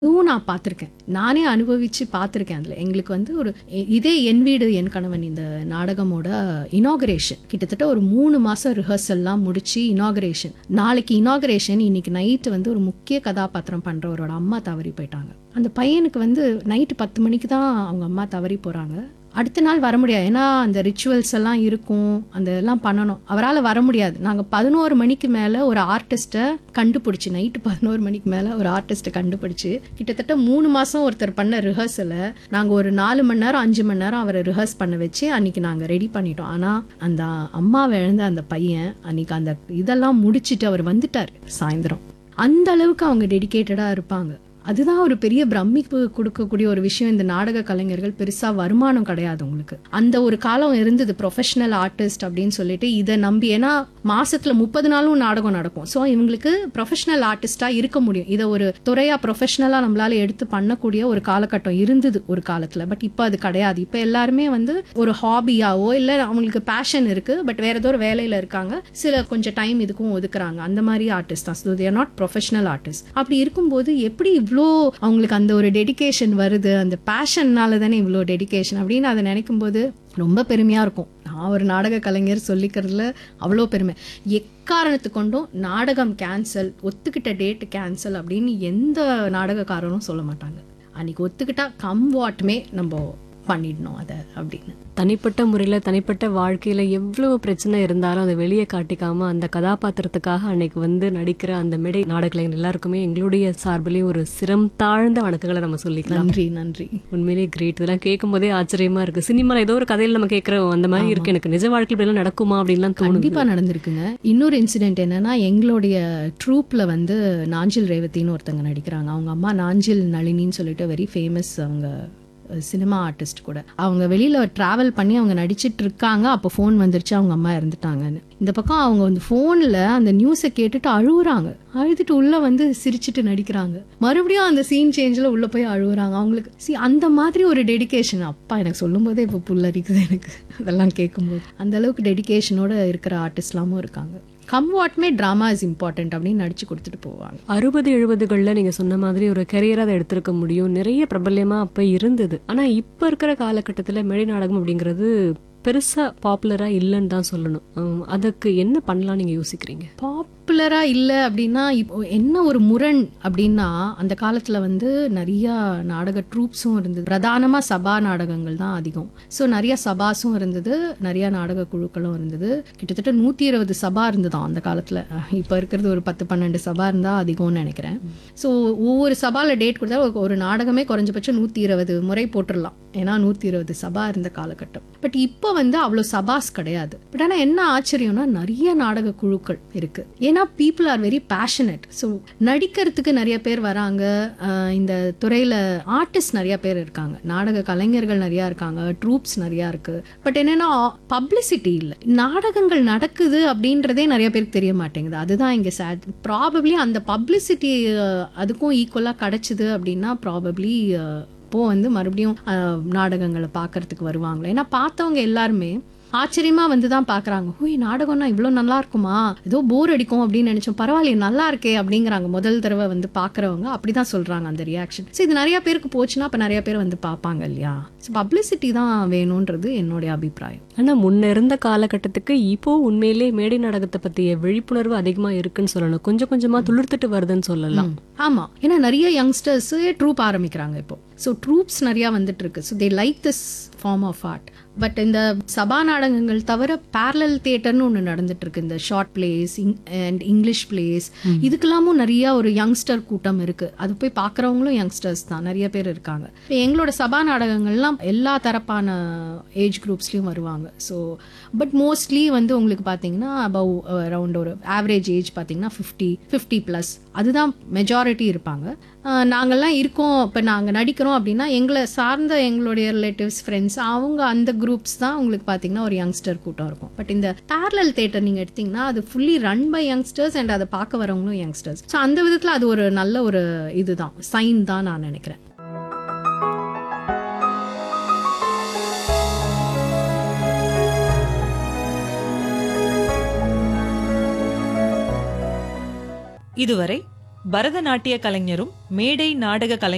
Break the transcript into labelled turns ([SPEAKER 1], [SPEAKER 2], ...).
[SPEAKER 1] இதுவும் நான் பார்த்துருக்கேன் நானே அனுபவிச்சு பார்த்துருக்கேன் அதில் எங்களுக்கு வந்து ஒரு இ- இதே என் வீடு என் கணவன் இந்த நாடகமோட இனாகரேஷன் கிட்டத்தட்ட ஒரு மூணு மாசம் ரிஹர்சல்லாம் முடிச்சு இனாகரேஷன் நாளைக்கு இனாகரேஷன் இன்னைக்கு நைட்டு வந்து ஒரு முக்கிய கதாபாத்திரம் பண்றவரோட அம்மா தவறி போயிட்டாங்க அந்த பையனுக்கு வந்து நைட்டு பத்து மணிக்கு தான் அவங்க அம்மா தவறி போறாங்க அடுத்த நாள் வர முடியாது ஏன்னா அந்த ரிச்சுவல்ஸ் எல்லாம் இருக்கும் அந்த எல்லாம் பண்ணணும் அவரால் வர முடியாது நாங்கள் பதினோரு மணிக்கு மேலே ஒரு ஆர்டிஸ்ட்டை கண்டுபிடிச்சி நைட்டு பதினோரு மணிக்கு மேலே ஒரு ஆர்டிஸ்ட்டை கண்டுபிடிச்சி கிட்டத்தட்ட மூணு மாதம் ஒருத்தர் பண்ண ரிஹர்சலை நாங்கள் ஒரு நாலு மணி நேரம் அஞ்சு மணி நேரம் அவரை ரிஹர்ஸ் பண்ண வச்சு அன்னைக்கு நாங்கள் ரெடி பண்ணிட்டோம் ஆனால் அந்த அம்மா இழந்த அந்த பையன் அன்னைக்கு அந்த இதெல்லாம் முடிச்சிட்டு அவர் வந்துட்டார் சாயந்தரம் அந்த அளவுக்கு அவங்க டெடிகேட்டடாக இருப்பாங்க அதுதான் ஒரு பெரிய பிரமிப்பு கொடுக்கக்கூடிய ஒரு விஷயம் இந்த நாடக கலைஞர்கள் பெருசா வருமானம் கிடையாது உங்களுக்கு அந்த ஒரு காலம் இருந்தது ப்ரொஃபஷனல் ஆர்டிஸ்ட் அப்படின்னு சொல்லிட்டு இதை நம்பி ஏன்னா மாசத்துல முப்பது நாளும் நாடகம் நடக்கும் ஸோ இவங்களுக்கு ப்ரொஃபஷனல் ஆர்டிஸ்டா இருக்க முடியும் இதை ஒரு துறையா ப்ரொஃபஷனலா நம்மளால எடுத்து பண்ணக்கூடிய ஒரு காலகட்டம் இருந்தது ஒரு காலத்துல பட் இப்போ அது கிடையாது இப்போ எல்லாருமே வந்து ஒரு ஹாபியாவோ இல்லை அவங்களுக்கு பேஷன் இருக்கு பட் வேற ஏதோ ஒரு வேலையில இருக்காங்க சில கொஞ்சம் டைம் இதுக்கும் ஒதுக்குறாங்க அந்த மாதிரி ஆர்டிஸ்ட் தான் so they're not professional artist அப்படி இருக்கும்போது எப்படி இவ்வளோ அவங்களுக்கு அந்த ஒரு டெடிகேஷன் வருது அந்த பேஷன்னால தானே இவ்வளோ டெடிகேஷன் அப்படின்னு அதை நினைக்கும் போது ரொம்ப பெருமையா இருக்கும் நான் ஒரு நாடக கலைஞர் சொல்லிக்கிறதுல அவ்வளோ பெருமை எக்காரணத்து கொண்டும் நாடகம் கேன்சல் ஒத்துக்கிட்ட டேட் கேன்சல் அப்படின்னு எந்த நாடகக்காரரும் சொல்ல மாட்டாங்க அன்னைக்கு ஒத்துக்கிட்டா கம் வாட்மே நம்ம பண்ணிடணும் அதை அப்படின்னு
[SPEAKER 2] தனிப்பட்ட முறையில தனிப்பட்ட வாழ்க்கையில எவ்வளவு பிரச்சனை இருந்தாலும் அதை வெளியே காட்டிக்காம அந்த கதாபாத்திரத்துக்காக அன்னைக்கு வந்து நடிக்கிற அந்த மேடை நாடகலைஞர் எல்லாருக்குமே எங்களுடைய சார்பிலேயே ஒரு சிரம் தாழ்ந்த வணக்கங்களை நம்ம சொல்லிக்கலாம்
[SPEAKER 1] நன்றி நன்றி
[SPEAKER 2] உண்மையிலேயே கிரேட் இதெல்லாம் கேட்கும் போதே ஆச்சரியமா இருக்கு சினிமால ஏதோ ஒரு கதையில நம்ம கேட்கறோம் அந்த மாதிரி இருக்கு எனக்கு நிஜ வாழ்க்கையில் இப்படி எல்லாம் நடக்குமா அப்படின்லாம் தோணுது
[SPEAKER 1] கண்டிப்பா நடந்திருக்குங்க இன்னொரு இன்சிடென்ட் என்னன்னா எங்களுடைய ட்ரூப்ல வந்து நாஞ்சில் ரேவதின்னு ஒருத்தங்க நடிக்கிறாங்க அவங்க அம்மா நாஞ்சில் நளினின்னு சொல்லிட்டு வெரி ஃபேமஸ் அவங்க சினிமா ஆர்டிஸ்ட் கூட அவங்க வெளியில டிராவல் பண்ணி அவங்க நடிச்சிட்டு இருக்காங்க அப்போ ஃபோன் வந்துருச்சு அவங்க அம்மா இறந்துட்டாங்கன்னு இந்த பக்கம் அவங்க வந்து ஃபோன்ல அந்த நியூஸை கேட்டுட்டு அழுகுறாங்க அழுதுட்டு உள்ள வந்து சிரிச்சிட்டு நடிக்கிறாங்க மறுபடியும் அந்த சீன் சேஞ்சில் உள்ள போய் அழுகுறாங்க அவங்களுக்கு சி அந்த மாதிரி ஒரு டெடிகேஷன் அப்பா எனக்கு சொல்லும் போதே இப்போ புல்லரிக்குது எனக்கு அதெல்லாம் கேட்கும்போது அந்த அளவுக்கு டெடிகேஷனோட இருக்கிற ஆர்டிஸ்ட்லாமும் இருக்காங்க come what may drama is important அப்படின்னு நடிச்சு கொடுத்துட்டு போவாங்க
[SPEAKER 2] அறுபது எழுபதுகள்ல நீங்க சொன்ன மாதிரி ஒரு கரியரா அதை எடுத்திருக்க முடியும் நிறைய பிரபல்யமா அப்ப இருந்தது ஆனா இப்ப இருக்கிற காலகட்டத்துல மேடை நாடகம் அப்படிங்கிறது பெருசா பாப்புலரா இல்லைன்னு தான் சொல்லணும் உம், அதுக்கு என்ன பண்ணலாம் நீங்க யோசிக்கிறீங்க
[SPEAKER 1] பாப்புலரா இல்லை அப்படின்னா இப்போ என்ன ஒரு முரண் அப்படின்னா அந்த காலத்துல வந்து நிறைய நாடக ட்ரூப்ஸும் இருந்தது பிரதானமா சபா நாடகங்கள் தான் அதிகம் ஸோ நிறைய சபாஸும் இருந்தது நிறைய நாடக குழுக்களும் இருந்தது கிட்டத்தட்ட நூத்தி இருபது சபா இருந்ததாம் அந்த காலத்துல அஹ் இப்போ இருக்கிறது ஒரு பத்து பன்னெண்டு சபா இருந்தா அதிகம்னு நினைக்கிறேன் ஸோ ஒவ்வொரு சபால டேட் கொடுத்தா ஒரு- ஒரு நாடகமே குறைஞ்சபட்சம் நூத்தி இருபது முறை போட்டுடலாம் ஏன்னா நூத்தி இருபது சபா இருந்த காலகட்டம் பட் இப்போ வந்து அவ்வளோ சபாஸ் கிடையாது பட் ஆனா என்ன ஆச்சரியம்னா நிறைய நாடக குழுக்கள் இருக்கு ஏன்னா people are very passionate so நடிக்கிறதுக்கு நிறைய பேர் வராங்க அஹ் இந்த துறையில ஆர்டிஸ்ட் நிறைய பேர் இருக்காங்க நாடக கலைஞர்கள் நிறைய இருக்காங்க ட்ரூப்ஸ் நிறைய இருக்கு பட் என்னன்னா பப்ளிசிட்டி இல்லை நாடகங்கள் நடக்குது அப்படின்றதே நிறைய பேருக்கு தெரிய மாட்டேங்குது அதுதான் இங்க சேட் ப்ராபப்ளி அந்த பப்ளிசிட்டி அதுக்கும் ஈக்குவலா கிடைச்சது அப்படின்னா ப்ராபப்ளி இப்போ வந்து மறுபடியும் அஹ், நாடகங்களை பார்க்கறதுக்கு வருவாங்களே ஏன்னா பார்த்தவங்க எல்லாருமே ஆச்சரியமா வந்து தான் பாக்குறாங்க ஓய் நாடகம்னா இவ்வளோ நல்லா இருக்குமா ஏதோ போர் அடிக்கும் அப்படின்னு நினைச்சோம் பரவாயில்லையே நல்லா இருக்கே அப்படிங்கிறாங்க முதல் தடவை வந்து பாக்குறவங்க அப்படிதான் சொல்றாங்க அந்த ரியாக்ஷன் ஸோ இது நிறைய பேருக்கு போச்சுன்னா அப்ப நிறைய பேர் வந்து பார்ப்பாங்க இல்லையா ஸோ பப்ளிசிட்டி தான் வேணும்ன்றது என்னுடைய அபிப்பிராயம்
[SPEAKER 2] ஆனா முன்ன இருந்த காலகட்டத்துக்கு இப்போ உண்மையிலே மேடை நாடகத்தை பத்திய விழிப்புணர்வு அதிகமா இருக்குன்னு சொல்லணும் கொஞ்சம் கொஞ்சமா துளிர்த்துட்டு வருதுன்னு சொல்லலாம்
[SPEAKER 1] ம். ஆமா ஏன்னா நிறைய யங்ஸ்டர்ஸ் ட்ரூப் ஆரம்பிக்கிறாங்க இப்போ ஸோ ட்ரூப்ஸ் நிறைய வந்துட்டு இருக்கு so they like this form of art but இந்த சபா நாடகங்கள் தவிர பேரலல் தியேட்டர்னு ஒன்று நடந்துட்டு இருக்கு இந்த short plays and English plays இதுக்கெல்லாமும் நிறைய ஒரு யங்ஸ்டர் கூட்டம் இருக்கு அது போய் பார்க்குறவங்களும் யங்ஸ்டர்ஸ் தான் நிறைய பேர் இருக்காங்க இப்போ எங்களோட சபா நாடகங்கள்லாம் எல்லா தரப்பான ஏஜ் குரூப்ஸ்லயும் வருவாங்க ஸோ பட் மோஸ்ட்லி வந்து உங்களுக்கு பார்த்தீங்கன்னா அபவ் அரவுண்ட் ஒரு ஆவரேஜ் ஏஜ் பார்த்தீங்கன்னா ஃபிஃப்டி ஃபிஃப்டி ப்ளஸ் அதுதான் மெஜாரிட்டி இருப்பாங்க அஹ் நாங்கெல்லாம் இருக்கோம் இப்போ நாங்கள் நடிக்கிறோம் அப்படின்னா எங்களை சார்ந்த எங்களுடைய ரிலேட்டிவ்ஸ் ஃப்ரெண்ட்ஸ் அவங்க அந்த குரூப்ஸ் தான் உங்களுக்கு பார்த்தீங்கன்னா ஒரு யங்ஸ்டர் கூட்டம் இருக்கும் பட் இந்த பேரலல் தேட்டர் நீங்கள் எடுத்தீங்கன்னா அது fully run by youngsters and அதை பார்க்க வரவங்களும் யங்ஸ்டர்ஸ் ஸோ அந்த விதத்தில் அது ஒரு நல்ல ஒரு இதுதான் சைன் தான் நான் நினைக்கிறேன்
[SPEAKER 3] இதுவரை பரதநாட்டிய கலைஞரும் மேடை நாடக கலைஞரும்